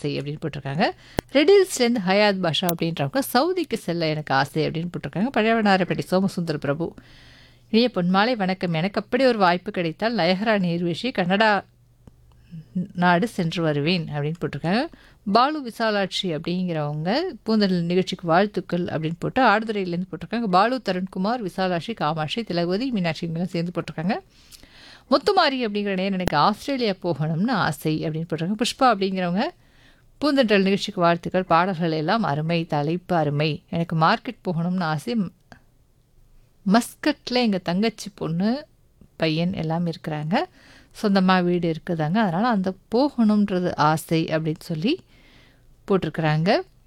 ஆசை அப்படின்னு போட்டிருக்காங்க ரெடில்ஸ்லேருந்து ஹயாத் பாஷா அப்படின்றவங்க சவுதிக்கு செல்ல எனக்கு ஆசை அப்படின்னு போட்டிருக்காங்க பழையவனாரப்பேட்டை சோமசுந்தர பிரபு இனிய பொன்மாலை வணக்கம் எனக்கு அப்படி ஒரு வாய்ப்பு கிடைத்தால் லயஹரா நீர்வீழ்ச்சி கன்னடா நாடு சென்று வருவேன் அப்படின்னு போட்டிருக்காங்க பாலு விசாலாட்சி அப்படிங்கிறவங்க பூந்தல் நிகழ்ச்சிக்கு வாழ்த்துக்கள் அப்படின்னு போட்டு ஆடுதுறையிலேருந்து போட்டிருக்காங்க பாலு தருண்குமார் விசாலாட்சி காமாட்சி திலகவதி மீனாட்சி இவங்கெல்லாம் சேர்ந்து போட்டிருக்காங்க முத்துமாரி அப்படிங்கிற நேரம் எனக்கு ஆஸ்திரேலியா போகணும்னு ஆசை அப்படின்னு போட்டிருக்காங்க புஷ்பா அப்படிங்கிறவங்க பூந்தென்றல் நிகழ்ச்சிக்கு வாழ்த்துக்கள் பாடல்கள் எல்லாம் அருமை தலைப்பு அருமை எனக்கு மார்க்கெட் போகணும்னு ஆசை மஸ்கட்டில் எங்கள் தங்கச்சி பொண்ணு பையன் எல்லாம் இருக்கிறாங்க சொந்தமாக வீடு இருக்குதாங்க அதனால் அந்த போகணுன்றது ஆசை அப்படின்னு சொல்லி போட்டிருக்கிறாங்க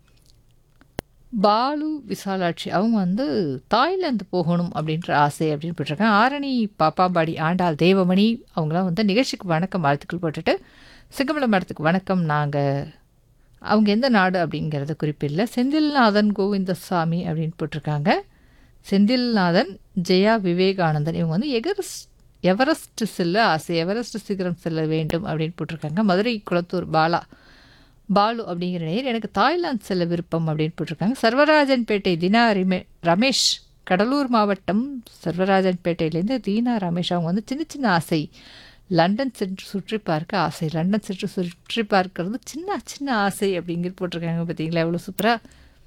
பாலு விசாலாட்சி அவங்க வந்து தாய்லாந்து போகணும் அப்படின்ற ஆசை அப்படின்னு போட்டிருக்காங்க ஆரணி பாப்பாம்பாடி ஆண்டாள் தேவமணி அவங்களாம் வந்து நிகழ்ச்சிக்கு வணக்கம் வாழ்த்துக்கள் போட்டுட்டு சிங்கமலம் மடத்துக்கு வணக்கம் நாங்கள் அவங்க எந்த நாடு அப்படிங்கிறத குறிப்பில்லை செந்தில்நாதன் கோவிந்தசாமி அப்படின்னு போட்டிருக்காங்க செந்தில்நாதன் ஜெயா விவேகானந்தன் இவங்க வந்து எகரஸ்ட் எவரெஸ்ட் செல்ல ஆசை எவரெஸ்ட் சிகரம் செல்ல வேண்டும் அப்படின்னு போட்டிருக்காங்க மதுரை குளத்தூர் பாலா பாலு அப்படிங்கிற நேர் எனக்கு தாய்லாந்து செல்ல விருப்பம் அப்படின்னு போட்டிருக்காங்க சர்வராஜன்பேட்டை தினா ரிமே ரமேஷ் கடலூர் மாவட்டம் சர்வராஜன்பேட்டையிலேருந்து தீனா ரமேஷ் அவங்க வந்து சின்ன சின்ன ஆசை லண்டன் சென்று சுற்றி பார்க்க ஆசை லண்டன் சென்று சுற்றி பார்க்கறது சின்ன சின்ன ஆசை அப்படிங்கிற போட்டிருக்காங்க பார்த்தீங்களா எவ்வளோ சூப்பராக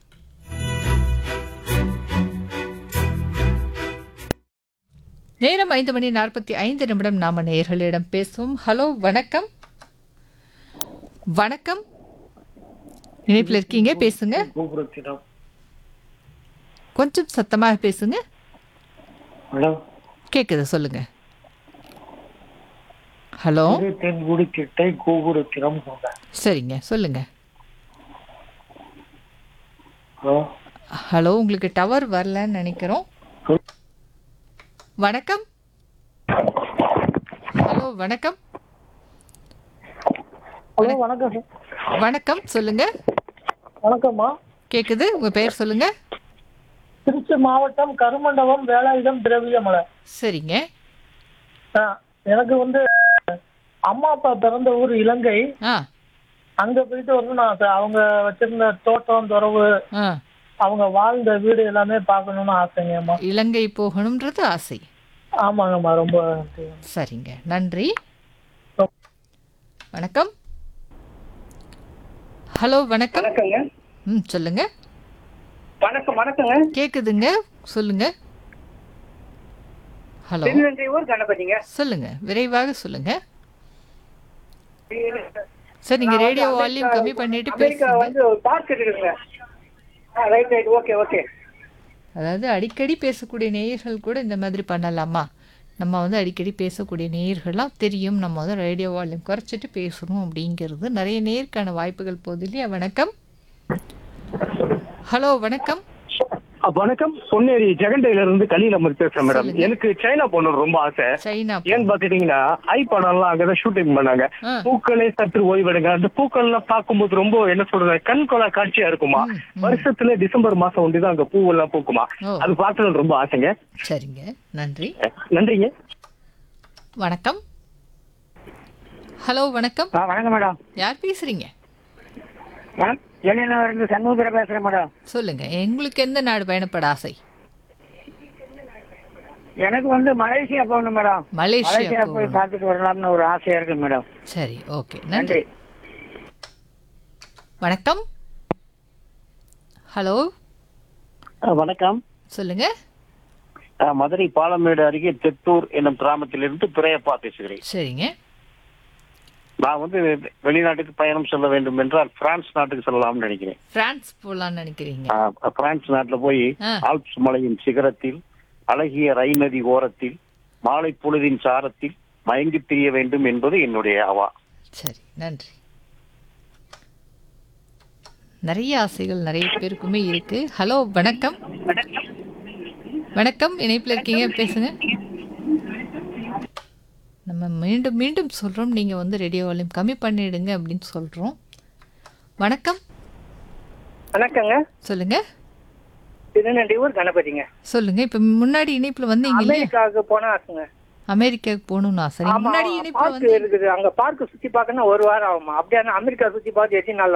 நேரம் ஐந்து மணி நாற்பத்தி ஐந்து நிமிடம் நாம நேயர்களிடம் பேசுவோம் ஹலோ வணக்கம் வணக்கம் இணைப்பில் இருக்கீங்க பேசுங்க கோபுரத்திடம் கொஞ்சம் சத்தமாக பேசுங்க மேடம் கேட்குது சொல்லுங்க ஹலோ திரு தென்குடி திட்டை கோபுரத்திடம் கொண்டேன் சரிங்க சொல்லுங்க ஹலோ ஹலோ உங்களுக்கு டவர் வரலன்னு நினைக்கிறோம் வணக்கம் ஹலோ வணக்கம் ஹலோ வணக்கம் சார் வணக்கம் சொல்லுங்க வணக்கம்மா கேக்குது உங்க பேர் சொல்லுங்க திருச்சி மாவட்டம் கருமண்டபம் வேலாயுதம் திரவியமலை சரிங்க ஆ, எனக்கு வந்து அம்மா அப்பா பிறந்த ஊர் இலங்கை ஆ அங்க போயிட்டு வரணும் நான் ஆசை. அவங்க வச்சிருந்த தோட்டம் துறவு ஆ அவங்க வாழ்ந்த வீடு எல்லாமே பார்க்கணும்னு ஆசைங்கம்மா இலங்கை போகணுன்றது ஆசை ஆமாங்கம்மா ரொம்ப சரிங்க நன்றி வணக்கம் ஹலோ வணக்கம் வணக்கங்க ம் சொல்லுங்க வணக்கம் வணக்கங்க கேக்குதுங்க சொல்லுங்க ஹலோ திருநெல்வேலூர் கணபதிங்க சொல்லுங்க விரைவாக சொல்லுங்க சார் நீங்க ரேடியோ வால்யூம் கம்மி பண்ணிட்டு அமெரிக்கா பேசுங்க வந்து ஒரு பார்க் இருக்குங்க ரைட் ரைட் ஓகே ஓகே அதாவது அடிக்கடி பேசக்கூடிய நேயர்கள் கூட இந்த மாதிரி பண்ணலாமா நம்ம வந்து அடிக்கடி பேசக்கூடிய நேயர்கள்லாம் தெரியும் நம்ம வந்து ரேடியோ வால்யூம் குறைச்சிட்டு பேசணும் அப்படிங்கிறது நிறைய நேருக்கான வாய்ப்புகள் போகுது இல்லையா வணக்கம் ஹலோ வணக்கம் அ, வணக்கம் பொன்னேரி ஜெகண்டையில இருந்து கலியில அமர் பேசுறேன் மேடம் சொல்லுங்க. எனக்கு சைனா போகணும் ரொம்ப ஆசை சைனா ஏன்னு பாத்துட்டீங்கன்னா ஐ படம்லாம் அங்கதான் ஷூட்டிங் பண்ணாங்க ஆ. பூக்களே சற்று ஓய்வெடுங்க அந்த பூக்கள்லாம் பார்க்கும்போது ரொம்ப என்ன சொல்றது கண் கொலா காட்சியா இருக்குமா வருஷத்துல டிசம்பர் மாசம் ஒண்டிதான் அங்க பூவெல்லாம் பூக்குமா ஓ. அது பார்க்கணும் ரொம்ப ஆசைங்க சரிங்க நன்றி நன்றிங்க வணக்கம் ஹலோ வணக்கம் வணக்கம் மேடம் யார் பேசுறீங்க எல்லாம் இருந்து சண்முகத்தில் பேசுறேன் மேடம் சொல்லுங்க உங்களுக்கு எந்த நாடு பயணப்பட ஆசை எனக்கு வந்து மலேசியா போகணும் மேடம் மலேசியா மலேசியா போய் போகணும். பார்த்துட்டு வரலாம்னு ஒரு ஆசையா இருக்கு மேடம் சரி ஓகே நன்றி நன்றி வணக்கம் ஹலோ வணக்கம் சொல்லுங்க மதுரை பாலமேடு அருகே தெத்தூர் என்னும் கிராமத்திலிருந்து பிறையப்பா பேசுகிறேன் சரிங்க நான் வந்து வெளிநாட்டுக்கு பயணம் செல்ல வேண்டும் என்றால் பிரான்ஸ் நாட்டுக்கு செல்லலாம்னு நினைக்கிறேன் பிரான்ஸ் போலாம்னு நினைக்கிறீங்க ஆஹ் பிரான்ஸ் நாட்டுல போய் ஆ. ஆல்ப்ஸ் மலையின் சிகரத்தில் அழகிய ரை நதி ஓரத்தில் மாலை பொழுதின் சாரத்தில் மயங்கித் திரிய வேண்டும் என்பது என்னுடைய அவா சரி நன்றி நிறைய ஆசைகள் நிறைய பேருக்குமே இருக்கு ஹலோ வணக்கம் வணக்கம் இணைப்பில் இருக்கீங்க பேசுங்க நம்ம மீண்டும் மீண்டும் சொல்றோம் நீங்க வந்து ரேடியோ வால்யூம் கம்மி பண்ணிடுங்க அப்படின்னு சொல்றோம் வணக்கம் வணக்கங்க சொல்லுங்க திருநெல்வேலூர் கணபதிங்க சொல்லுங்க இப்ப முன்னாடி இணைப்புல வந்தீங்க இல்லையா அமெரிக்காவுக்கு போனா ஆசைங்க அமெரிக்காவுக்கு போகணும்னு ஆசை நீங்க ஆமா முன்னாடி இணைப்புல பார்க் வந்து இருக்குது அங்க பார்க் சுத்தி பார்க்கணும் ஒரு வாரம் ஆகுமா அப்படியே அமெரிக்கா சுத்தி பார்த்து எத்தனை நாள்